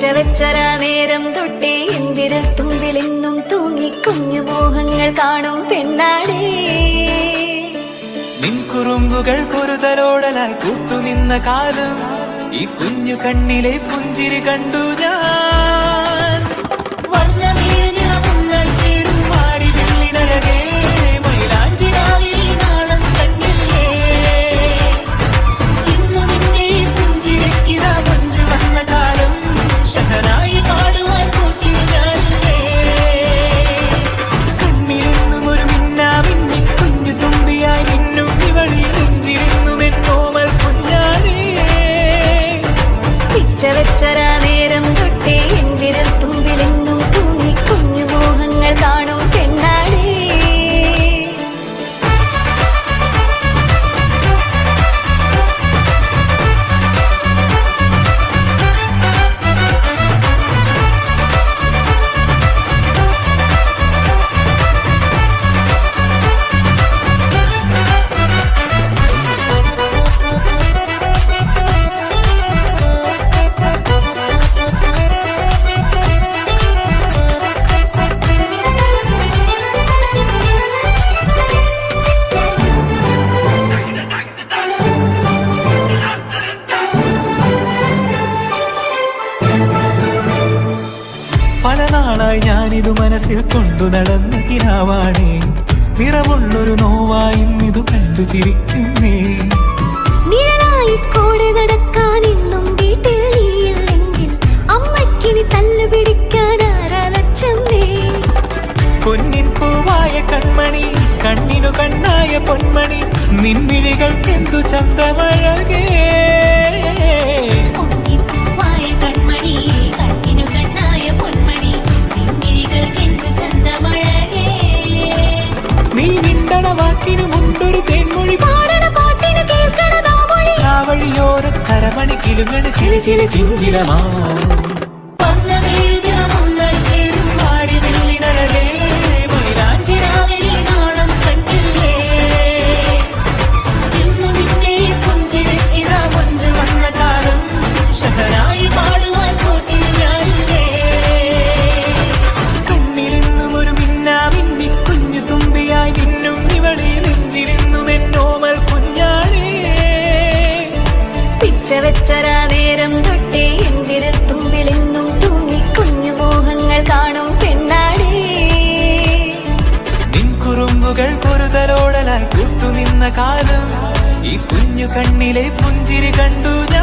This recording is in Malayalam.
പിച്ചവെച്ചരാ നേരം തൊട്ടേ എന്തിരൽ തുമ്പിലെന്നും തൂങ്ങി കുഞ്ഞു മോഹങ്ങൾ കാണും പെണ്ണാടേ നിൻ കുറുമ്പുകൾ കുറുതലോടലായി കൂത്തുനിന്ന കാലം ഈ കുഞ്ഞു കണ്ണിലെ പുഞ്ചിരി കണ്ടു ഞാൻ വർണ്ണമേറിയ മുങ്ങൾ ചേരും മാറി വെള്ളിനഴകേ, മൈലാഞ്ചി രാവിൽ നാളം കണ്ടില്ലേ? ഇന്ന് നിന്നെ പുഞ്ചിരിക്കിതാ മഞ്ചു വന്ന കാലം ഷഹനായി പാടുവാൻ കൂട്ടിയ ഞാനില്ലേ കണ്ണിലെന്നും ഒരു മിന്നാ മിന്നി കുഞ്ഞു തുമ്പിയായി മിന്നും ഇവളി നെഞ്ചിരുന്നു മെന്നോമൽ കുഞ്ഞാണേ പിച്ചവെച്ചരാ നേരം തൊട്ടേ എന്തിരൽ തുമ്പിലെന്നും തൂങ്ങി കുഞ്ഞു മോഹങ്ങൾ കാണും പെണ്ണാടേ പല നാളായി ഞാനിതു മനസ്സിൽ കൊണ്ടു നടന്ന കിനാവാണേ നിറമുള്ളൊരു നോവായി ഇന്നിതു കണ്ടു ചിരിക്കുന്നേ നിഴലായി കൂടെ നടക്കാൻ ഇന്നും വീട്ടിൽ നീയില്ലെങ്കിൽ അമ്മയ്ക്കിനി തല്ലു പിടിക്കാൻ ആരാലച്ചമ്മേ പൊന്നിൻ പൂവായ കൺമണി കണ്ണിനു കണ്ണായ പൊന്മണി നിൻമിഴികൾക്കെന്തു ചന്തമഴകേ പൂവായ കൺമണി കണ്ണിനു കണ്ണായ പൊന്മണി നിൻമിഴികൾക്കെന്തു ചന്തമഴകേ നീ നിണ്ടണ വാക്കിനു മുണ്ടൊരു തേൻമൊഴി പാടണ പാട്ടിന് കേൾക്കണതാ മൊഴി ആ വഴിയോര കരമണി കിലുങ്ങണ ചില ചില ചിഞ്ചിലമാ കണ്ണിലെന്നും ഒരു മിന്നാ മിന്നി കുഞ്ഞു തുമ്പിയായി മിന്നും ഇവളെ നെഞ്ചിരുന്നും എന്നോമൽ കുഞ്ഞാണേ പിച്ചവെച്ചരാ നേരം തൊട്ടേ എന്തിരൽ തുമ്പിലെന്നും തൂങ്ങി കുഞ്ഞു മോഹങ്ങൾ കാണും പെണ്ണാടേ നിൻ കുറുമ്പുകൾ കുറുതലോടലായി കൂത്തുനിന്ന കാലം ഈ കുഞ്ഞു കണ്ണിലെ പുഞ്ചിരി കണ്ടു